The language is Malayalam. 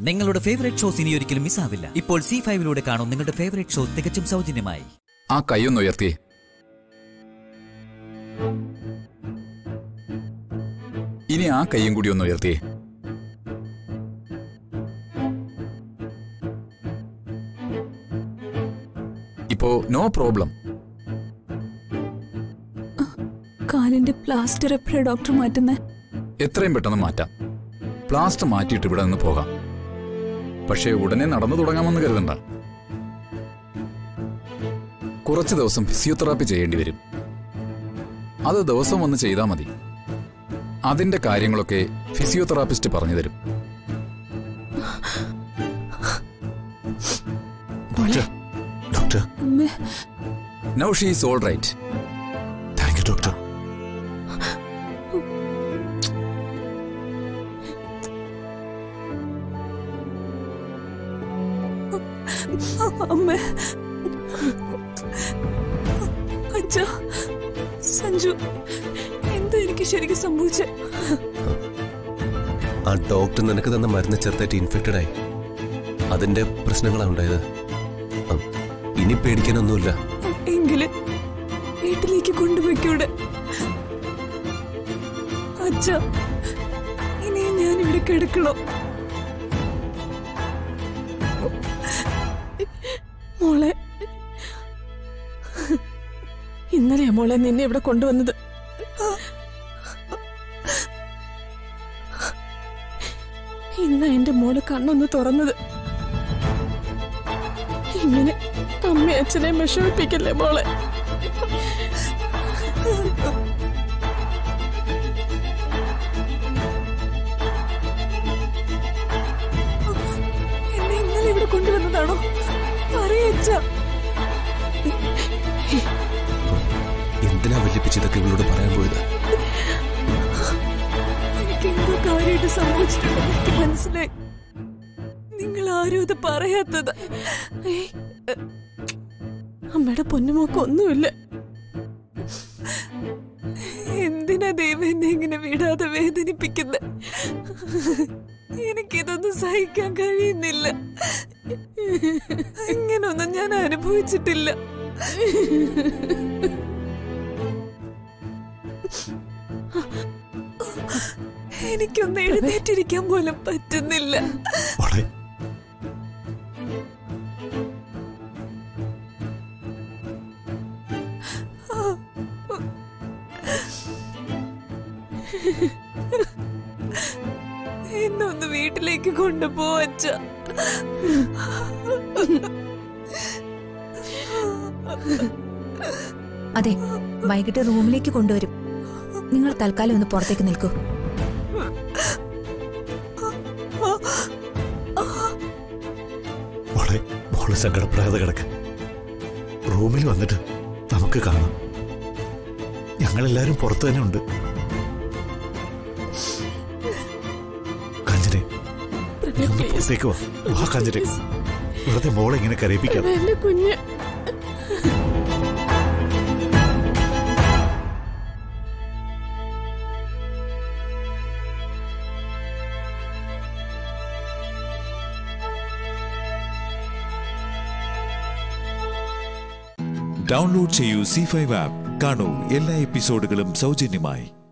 നിങ്ങളുടെ ഫേവറേറ്റ് ഷോസ് ഇനി ഒരിക്കലും മിസ്സാവില്ല ഇപ്പോൾ സി ഫൈവിലൂടെ കാണും നിങ്ങളുടെ ഫേവറേറ്റ് ഷോ തികച്ചും സൗജന്യമായി ആ കൈയൊന്ന് ഉയർത്തിയേ ഇനി ആ കൈയും കൂടി ഒന്ന് ഉയർത്തിയേ ഇപ്പോ നോ പ്രോബ്ലം കാലിന്റെ പ്ലാസ്റ്റർ എപ്പോഴാ ഡോക്ടർ മാറ്റുന്നേ എത്രയും പെട്ടെന്ന് മാറ്റാം പ്ലാസ്റ്റർ മാറ്റിയിട്ട് ഇവിടെ നിന്ന് പോകാം പക്ഷേ ഉടനെ നടന്നു തുടങ്ങാമെന്ന് കരുതണ്ട കുറച്ച് ദിവസം ഫിസിയോതെറാപ്പി ചെയ്യേണ്ടി വരും അത് ദിവസം വന്ന് ചെയ്താൽ മതി അതിന്റെ കാര്യങ്ങളൊക്കെ ഫിസിയോതെറാപ്പിസ്റ്റ് പറഞ്ഞു തരും ഡോക്ടർ ഡോക്ടർ അമ്മേ now she is all right thank you doctor അമ്മേ അച്ഛ സഞ്ജു എന്താ എനിക്ക് ശരിക്കും സംഭവിച്ചേ ആ ഡോക്ടർ നിനക്ക് തന്ന മരുന്ന് ചെറുതായിട്ട് ഇൻഫെക്റ്റഡ് ആയി അതിന്റെ പ്രശ്നങ്ങളാണ് ഉണ്ടായത് ആ, ഇനി പേടിക്കാനൊന്നുമില്ല എങ്കില് വീട്ടിലേക്ക് കൊണ്ടുപോയിക്കൂടെ അച്ഛ ഇനി ഞാൻ ഇവിടെ കിടക്കണോ മോളെ ഇന്നലെയാ മോളെ നിന്നെ ഇവിടെ കൊണ്ടുവന്നത് ഇന്ന എന്റെ മോള് കണ്ണൊന്ന് തുറന്നത് ഇങ്ങനെ അമ്മ അച്ഛനെ വിഷമിപ്പിക്കല്ലേ മോളെ എന്നെ ഇന്നലെ ഇവിടെ കൊണ്ടുവന്നതാണോ പറയച്ച എന്തിനാ വല്യപ്പിച്ച് ഇതൊക്കെ ഇവളോട് പറയാൻ പോയത് എനിക്ക് എന്തോ കാര്യമായിട്ട് സംഭവിച്ചിട്ടുണ്ടെന്ന് എനിക്ക് മനസ്സിലായി നിങ്ങൾ ആരും ഇത് പറയാത്തത് അമ്മയുടെ പൊന്നുമോക്ക് ഒന്നുമില്ല എന്തിനാ ദൈവം എന്നെ ഇങ്ങനെ വിടാതെ വേദനിപ്പിക്കുന്നത് എനിക്കിതൊന്നും സഹിക്കാൻ കഴിയുന്നില്ല ഇങ്ങനൊന്നും ഞാൻ അനുഭവിച്ചിട്ടില്ല എനിക്കൊന്ന് എഴുന്നേറ്റിരിക്കാൻ പോലും പറ്റുന്നില്ല മോളെ എന്നൊന്ന് വീട്ടിലേക്ക് കൊണ്ടുപോ അച്ഛ അതെ വൈകിട്ട് റൂമിലേക്ക് കൊണ്ടുവരും നിങ്ങൾ തൽക്കാലം ഒന്ന് പുറത്തേക്ക് നിൽക്കൂ മോളെ മോള് സങ്കടപ്പെടാതെ കിടക്ക് റൂമിൽ വന്നിട്ട് നമുക്ക് കാണാം ഞങ്ങളെല്ലാരും പുറത്തു തന്നെ ഉണ്ട് കാഞ്ചനെ നീ ഒന്ന് പുറത്തേക്ക് വാ വാ കാഞ്ചനെ വെറുതെ മോളെ ഇങ്ങനെ കരയിപ്പിക്കാം എന്റെ കുഞ്ഞ് ഡൗൺലോഡ് ചെയ്യൂ സി ഫൈവ് ആപ്പ് കാണൂ എല്ലാ എപ്പിസോഡുകളും സൗജന്യമായി